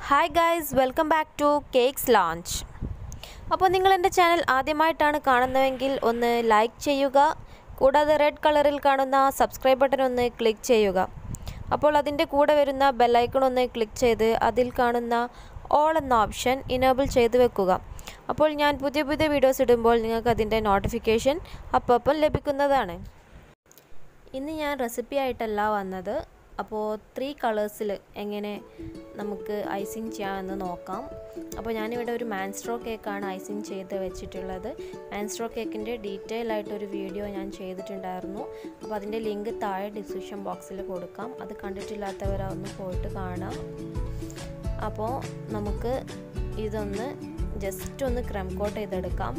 hi guys welcome back to cakes lounge അപ്പോൾ നിങ്ങൾ എൻ്റെ ചാനൽ ആദ്യമായിട്ടാണ് കാണുന്നതെങ്കിൽ ഒന്ന് ലൈക്ക് ചെയ്യുക കൂടാതെ റെഡ് കളറിൽ കാണുന്ന സബ്സ്ക്രൈബ് ബട്ടൺ ഒന്ന് ക്ലിക്ക് ചെയ്യുക അപ്പോൾ അതിൻ്റെ കൂടെ വരുന്ന ബെല്ലൈക്കൺ ഒന്ന് ക്ലിക്ക് ചെയ്ത് അതിൽ കാണുന്ന ഓൾ എന്ന ഓപ്ഷൻ ഇനേബിൾ ചെയ്ത് വെക്കുക അപ്പോൾ ഞാൻ പുതിയ പുതിയ വീഡിയോസ് ഇടുമ്പോൾ നിങ്ങൾക്ക് അതിൻ്റെ നോട്ടിഫിക്കേഷൻ അപ്പം ലഭിക്കുന്നതാണ് ഇന്ന് ഞാൻ റെസിപ്പി ആയിട്ടല്ല വന്നത് അപ്പോൾ ത്രീ കളേഴ്സിൽ എങ്ങനെ നമുക്ക് ഐസിങ് ചെയ്യാമെന്ന് നോക്കാം അപ്പോൾ ഞാനിവിടെ ഒരു മാൻസ്ട്രോ കേക്കാണ് ഐസിങ് ചെയ്ത് വെച്ചിട്ടുള്ളത് മാൻസ്ട്രോ കേക്കിൻ്റെ ഡീറ്റെയിൽ ആയിട്ടൊരു വീഡിയോ ഞാൻ ചെയ്തിട്ടുണ്ടായിരുന്നു അപ്പോൾ അതിൻ്റെ ലിങ്ക് താഴെ ഡിസ്ക്രിപ്ഷൻ ബോക്സിൽ കൊടുക്കാം അത് കണ്ടിട്ടില്ലാത്തവരൊന്ന് പോയിട്ട് കാണാം അപ്പോൾ നമുക്ക് ഇതൊന്ന് ജസ്റ്റ് ഒന്ന് ക്രം കോട്ട് ചെയ്തെടുക്കാം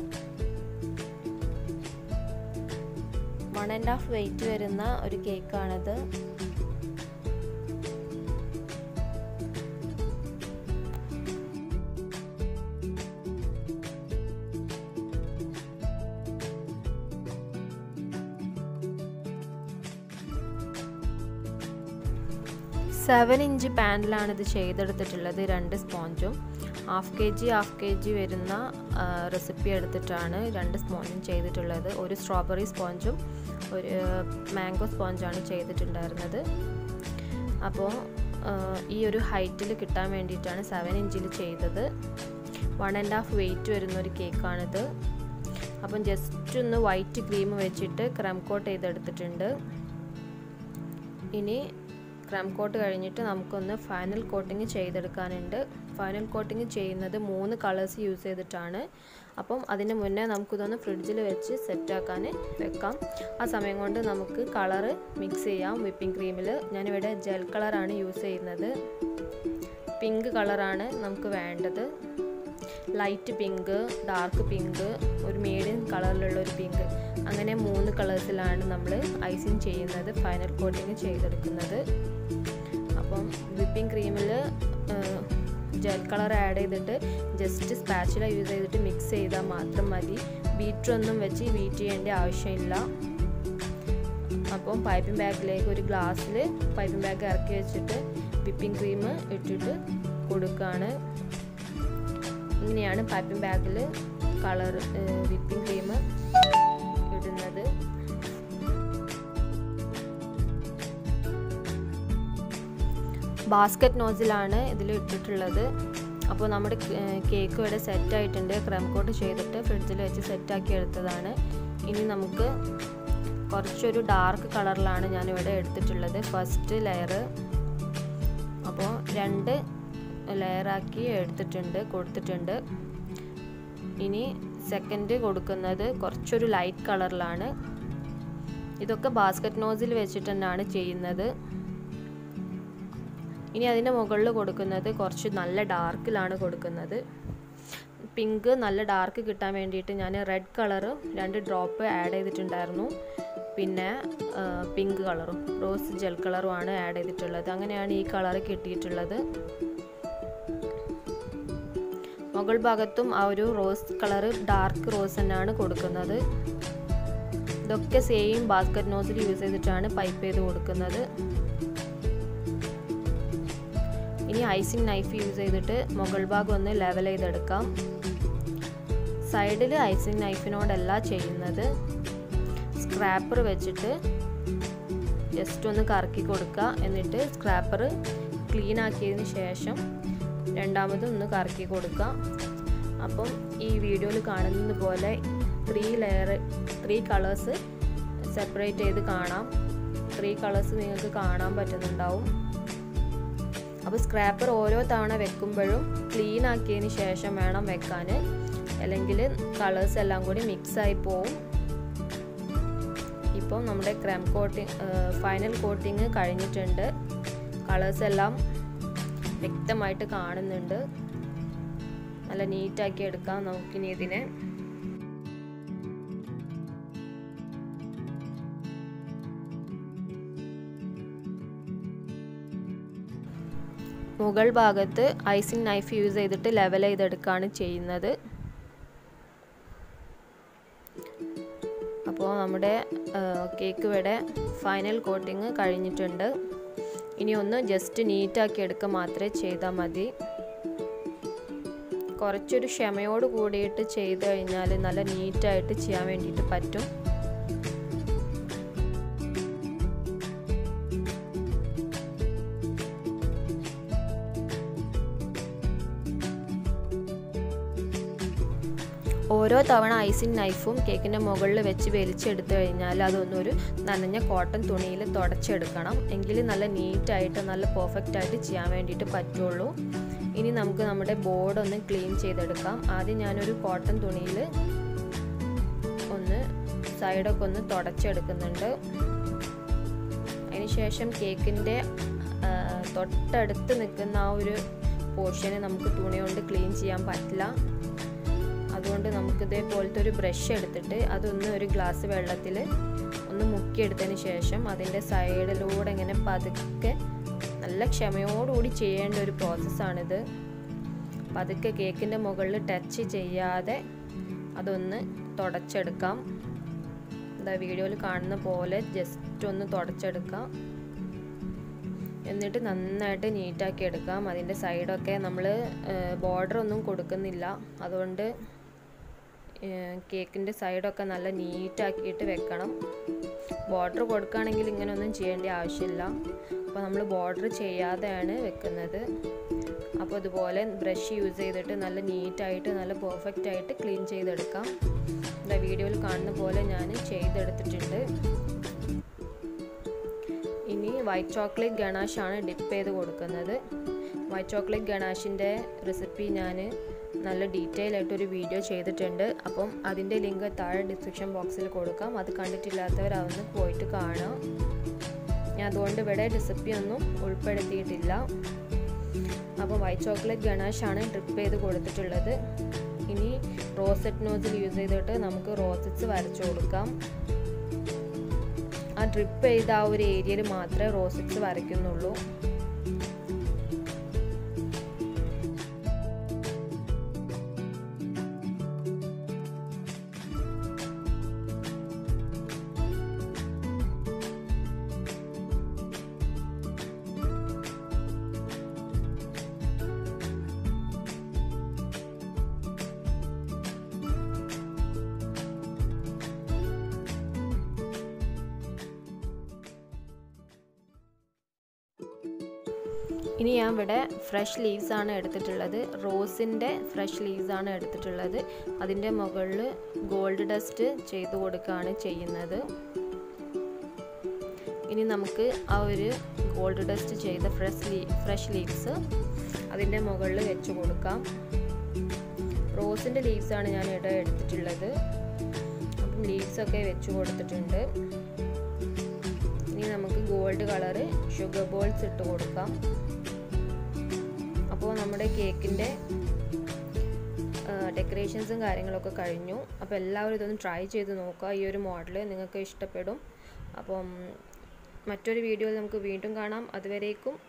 വൺ ആൻഡ് ഹാഫ് വെയിറ്റ് വരുന്ന ഒരു കേക്കാണിത് സെവൻ ഇഞ്ച് പാനിലാണ് ഇത് ചെയ്തെടുത്തിട്ടുള്ളത് രണ്ട് സ്പോഞ്ചും half K G half K G വരുന്ന റെസിപ്പി എടുത്തിട്ടാണ് രണ്ട് സ്പോഞ്ചും ചെയ്തിട്ടുള്ളത് ഒരു സ്ട്രോബെറി സ്പോഞ്ചും ഒരു മാംഗോ സ്പോഞ്ചാണ് ചെയ്തിട്ടുണ്ടായിരുന്നത് അപ്പോൾ ഈ ഒരു ഹൈറ്റിൽ കിട്ടാൻ വേണ്ടിയിട്ടാണ് സെവൻ ഇഞ്ചിൽ ചെയ്തത് വൺ ആൻഡ് ഹാഫ് വെയിറ്റ് വരുന്ന ഒരു കേക്കാണിത് അപ്പം ജസ്റ്റ് ഒന്ന് വൈറ്റ് ക്രീം വെച്ചിട്ട് ക്രം കോട്ട് ചെയ്തെടുത്തിട്ടുണ്ട് ഇനി ക്രം കോട്ട് കഴിഞ്ഞിട്ട് നമുക്കൊന്ന് ഫൈനൽ കോട്ടിങ് ചെയ്തെടുക്കാനുണ്ട് ഫൈനൽ കോട്ടിങ് ചെയ്യുന്നത് മൂന്ന് കളേഴ്സ് യൂസ് ചെയ്തിട്ടാണ് അപ്പം അതിന് മുന്നേ നമുക്കിതൊന്ന് ഫ്രിഡ്ജിൽ വെച്ച് സെറ്റാക്കാൻ വെക്കാം ആ സമയം കൊണ്ട് നമുക്ക് കളറ് മിക്സ് ചെയ്യാം വിപ്പിംഗ് ക്രീമിൽ ഞാനിവിടെ ജെൽ കളറാണ് യൂസ് ചെയ്യുന്നത് പിങ്ക് കളറാണ് നമുക്ക് വേണ്ടത് ലൈറ്റ് പിങ്ക് ഡാർക്ക് പിങ്ക് ഒരു മീഡിയം കളറിലുള്ള ഒരു പിങ്ക് അങ്ങനെ മൂന്ന് കളേഴ്സിലാണ് നമ്മൾ ഐസിങ് ചെയ്യുന്നത് ഫൈനൽ കോട്ടിങ് ചെയ്തെടുക്കുന്നത് അപ്പം വിപ്പിംഗ് ക്രീമിൽ ജെൽ കളർ ആഡ് ചെയ്തിട്ട് ജസ്റ്റ് സ്പാച്ചില യൂസ് ചെയ്തിട്ട് മിക്സ് ചെയ്താൽ മാത്രം മതി ബീറ്ററൊന്നും വെച്ച് ബീറ്റ് ചെയ്യേണ്ട ആവശ്യമില്ല അപ്പം പൈപ്പിംഗ് ബാഗിലേക്ക് ഒരു ഗ്ലാസ്സിൽ പൈപ്പിംഗ് ബാഗ് ഇറക്കി വെച്ചിട്ട് വിപ്പിംഗ് ക്രീം ഇട്ടിട്ട് കൊടുക്കുകയാണ് ഇങ്ങനെയാണ് പൈപ്പിംഗ് ബാഗിൽ കളർ വിപ്പിംഗ് ക്രീം ഇടുന്നത് ബാസ്ക്കറ്റ് നോസിലാണ് ഇതിൽ ഇട്ടിട്ടുള്ളത് അപ്പോൾ നമ്മുടെ കേക്ക് ഇവിടെ സെറ്റ് ആയിട്ടുണ്ട് ക്രം കോട്ട് ചെയ്തിട്ട് ഫ്രിഡ്ജിൽ വെച്ച് സെറ്റാക്കി എടുത്തതാണ് ഇനി നമുക്ക് കുറച്ചൊരു ഡാർക്ക് കളറിലാണ് ഞാനിവിടെ എടുത്തിട്ടുള്ളത് ഫസ്റ്റ് ലെയർ അപ്പോൾ രണ്ട് ലെയറാക്കി എടുത്തിട്ടുണ്ട് കൊടുത്തിട്ടുണ്ട് ഇനി സെക്കൻഡ് കൊടുക്കുന്നത് കുറച്ചൊരു ലൈറ്റ് കളറിലാണ് ഇതൊക്കെ ബാസ്ക്കറ്റ് നോസിൽ വെച്ചിട്ട് തന്നെയാണ് ചെയ്യുന്നത് ഇനി അതിൻ്റെ മുകളിൽ കൊടുക്കുന്നത് കുറച്ച് നല്ല ഡാർക്കിലാണ് കൊടുക്കുന്നത് പിങ്ക് നല്ല ഡാർക്ക് കിട്ടാൻ വേണ്ടിയിട്ട് ഞാൻ റെഡ് കളറ് രണ്ട് ഡ്രോപ്പ് ആഡ് ചെയ്തിട്ടുണ്ടായിരുന്നു പിന്നെ പിങ്ക് കളറും റോസ് ജെൽ കളറുമാണ് ആഡ് ചെയ്തിട്ടുള്ളത് അങ്ങനെയാണ് ഈ കളർ കിട്ടിയിട്ടുള്ളത് മുകൾ ഭാഗത്തും ആ ഒരു റോസ് കളറ് ഡാർക്ക് റോസ് തന്നെയാണ് കൊടുക്കുന്നത് ഇതൊക്കെ സെയിം ബാസ്ക്കറ്റ് നോസിൽ യൂസ് ചെയ്തിട്ടാണ് പൈപ്പ് ചെയ്ത് കൊടുക്കുന്നത് ഇനി ഐസിങ് നൈഫ് യൂസ് ചെയ്തിട്ട് മുകൾ ഭാഗം ഒന്ന് ലെവൽ ചെയ്തെടുക്കാം സൈഡിൽ ഐസിങ് നൈഫിനോടല്ല ചെയ്യുന്നത് സ്ക്രാപ്പർ വെച്ചിട്ട് ജസ്റ്റ് ഒന്ന് കറക്കി കൊടുക്കുക എന്നിട്ട് സ്ക്രാപ്പർ ക്ലീൻ ആക്കിയതിന് ശേഷം രണ്ടാമതും ഒന്ന് കറക്കി കൊടുക്കുക അപ്പം ഈ വീഡിയോയിൽ കാണുന്നത് പോലെ three layer three colours separate ചെയ്ത് കാണാം ത്രീ കളേഴ്സ് നിങ്ങൾക്ക് കാണാൻ പറ്റുന്നുണ്ടാവും അപ്പോൾ സ്ക്രാപ്പർ ഓരോ തവണ വെക്കുമ്പോഴും ക്ലീൻ ആക്കിയതിന് ശേഷം വേണം വെക്കാൻ അല്ലെങ്കിൽ കളേഴ്സ് എല്ലാം കൂടി മിക്സായി പോവും ഇപ്പം നമ്മുടെ ക്രം കോട്ടിങ് ഫൈനൽ കോട്ടിങ് കഴിഞ്ഞിട്ടുണ്ട് കളേഴ്സ് എല്ലാം വ്യക്തമായിട്ട് കാണുന്നുണ്ട് നല്ല നീറ്റാക്കി എടുക്കാം നമുക്കിനി ഇതിനെ മുകൾ ഭാഗത്ത് ഐസിങ് നൈഫ് യൂസ് ചെയ്തിട്ട് ലെവൽ ചെയ്തെടുക്കുകയാണ് ചെയ്യുന്നത് അപ്പോൾ നമ്മുടെ കേക്ക് ഇവിടെ ഫൈനൽ കോട്ടിങ് കഴിഞ്ഞിട്ടുണ്ട് ഇനി ഒന്ന് ജസ്റ്റ് നീറ്റാക്കി എടുക്കുക മാത്രമേ ചെയ്താൽ മതി കുറച്ചൊരു ക്ഷമയോട് കൂടിയിട്ട് ചെയ്ത് കഴിഞ്ഞാൽ നല്ല നീറ്റായിട്ട് ചെയ്യാൻ വേണ്ടിയിട്ട് പറ്റും ഓരോ തവണ ഐസിങ് നൈഫും കേക്കിൻ്റെ മുകളിൽ വെച്ച് വലിച്ചെടുത്തു കഴിഞ്ഞാൽ അതൊന്നൊരു നനഞ്ഞ കോട്ടൺ തുണിയിൽ തുടച്ചെടുക്കണം എങ്കിൽ നല്ല നീറ്റായിട്ട് നല്ല പെർഫെക്റ്റ് ആയിട്ട് ചെയ്യാൻ വേണ്ടിയിട്ട് പറ്റുള്ളൂ ഇനി നമുക്ക് നമ്മുടെ ബോർഡ് ഒന്ന് ക്ലീൻ ചെയ്തെടുക്കാം ആദ്യം ഞാനൊരു കോട്ടൺ തുണിയിൽ ഒന്ന് സൈഡൊക്കെ ഒന്ന് തുടച്ചെടുക്കുന്നുണ്ട് അതിനുശേഷം കേക്കിൻ്റെ തൊട്ടടുത്ത് നിൽക്കുന്ന ആ ഒരു പോർഷന് നമുക്ക് തുണി കൊണ്ട് ക്ലീൻ ചെയ്യാൻ പറ്റില്ല അതുകൊണ്ട് നമുക്ക് ഇതേപോലത്തെ ഒരു ബ്രഷ് എടുത്തിട്ട് അതൊന്ന് ഒരു ഗ്ലാസ് വെള്ളത്തിൽ ഒന്ന് മുക്കിയെടുത്തതിന് ശേഷം അതിൻ്റെ സൈഡിലൂടെ ഇങ്ങനെ പതുക്കെ നല്ല ക്ഷമയോടുകൂടി ചെയ്യേണ്ട ഒരു പ്രോസസ്സാണിത് പതുക്കെ കേക്കിൻ്റെ മുകളിൽ ടച്ച് ചെയ്യാതെ അതൊന്ന് തുടച്ചെടുക്കാം എന്താ വീഡിയോയിൽ കാണുന്ന പോലെ ജസ്റ്റ് ഒന്ന് തുടച്ചെടുക്കാം എന്നിട്ട് നന്നായിട്ട് നീറ്റാക്കി എടുക്കാം അതിൻ്റെ സൈഡൊക്കെ നമ്മൾ ബോർഡർ ഒന്നും കൊടുക്കുന്നില്ല അതുകൊണ്ട് കേക്കിൻ്റെ സൈഡൊക്കെ നല്ല നീറ്റാക്കിയിട്ട് വെക്കണം ബോർഡർ കൊടുക്കുകയാണെങ്കിൽ ഇങ്ങനെയൊന്നും ചെയ്യേണ്ട ആവശ്യമില്ല അപ്പോൾ നമ്മൾ ബോർഡർ ചെയ്യാതെയാണ് വെക്കുന്നത് അപ്പോൾ ഇതുപോലെ ബ്രഷ് യൂസ് ചെയ്തിട്ട് നല്ല നീറ്റായിട്ട് നല്ല പെർഫെക്റ്റ് ആയിട്ട് ക്ലീൻ ചെയ്തെടുക്കാം എന്താ വീഡിയോയിൽ കാണുന്ന പോലെ ഞാൻ ചെയ്തെടുത്തിട്ടുണ്ട് ഇനി വൈറ്റ് ചോക്ലേറ്റ് ഗണാഷാണ് ഡിപ്പ് ചെയ്ത് കൊടുക്കുന്നത് വൈറ്റ് ചോക്ലേറ്റ് ഗണാഷിൻ്റെ റെസിപ്പി ഞാൻ നല്ല ഡീറ്റെയിൽ ആയിട്ടൊരു വീഡിയോ ചെയ്തിട്ടുണ്ട് അപ്പം അതിൻ്റെ ലിങ്ക് താഴെ ഡിസ്ക്രിപ്ഷൻ ബോക്സിൽ കൊടുക്കാം അത് കണ്ടിട്ടില്ലാത്തവർ അതൊന്ന് പോയിട്ട് കാണാം ഞാൻ അതുകൊണ്ട് ഇവിടെ റെസിപ്പി ഒന്നും ഉൾപ്പെടുത്തിയിട്ടില്ല അപ്പോൾ വൈറ്റ് ചോക്ലേറ്റ് ഗണാഷാണ് ഡ്രിപ്പ് ചെയ്ത് കൊടുത്തിട്ടുള്ളത് ഇനി റോസറ്റ് നോസിൽ യൂസ് ചെയ്തിട്ട് നമുക്ക് റോസറ്റ്സ് വരച്ചു കൊടുക്കാം ആ ഡ്രിപ്പ് ചെയ്ത ആ ഒരു ഏരിയയിൽ മാത്രമേ റോസറ്റ്സ് വരയ്ക്കുന്നുള്ളൂ ഇനി ഞാൻ ഇവിടെ ഫ്രഷ് ലീവ്സ് ആണ് എടുത്തിട്ടുള്ളത് റോസിൻ്റെ ഫ്രഷ് ലീവ്സ് ആണ് എടുത്തിട്ടുള്ളത് അതിൻ്റെ മുകളിൽ ഗോൾഡ് ഡസ്റ്റ് ചെയ്ത് കൊടുക്കുകയാണ് ചെയ്യുന്നത് ഇനി നമുക്ക് ആ ഒരു ഗോൾഡ് ഡസ്റ്റ് ചെയ്ത ഫ്രഷ് ലീ ഫ്രഷ് ലീവ്സ് അതിൻ്റെ മുകളിൽ വെച്ച് കൊടുക്കാം റോസിൻ്റെ ലീവ്സ് ആണ് ഞാൻ ഇവിടെ എടുത്തിട്ടുള്ളത് അപ്പം ലീവ്സൊക്കെ വെച്ച് കൊടുത്തിട്ടുണ്ട് ഇനി നമുക്ക് ഗോൾഡ് കളറ് ഷുഗർ ബോൾസ് ഇട്ട് കൊടുക്കാം അപ്പോൾ നമ്മുടെ കേക്കിൻ്റെ ഡെക്കറേഷൻസും കാര്യങ്ങളൊക്കെ കഴിഞ്ഞു അപ്പോൾ എല്ലാവരും ഇതൊന്ന് ട്രൈ ചെയ്ത് നോക്കുക ഈ ഒരു മോഡൽ നിങ്ങൾക്ക് ഇഷ്ടപ്പെടും അപ്പം മറ്റൊരു വീഡിയോയിൽ നമുക്ക് വീണ്ടും കാണാം അതുവരേക്കും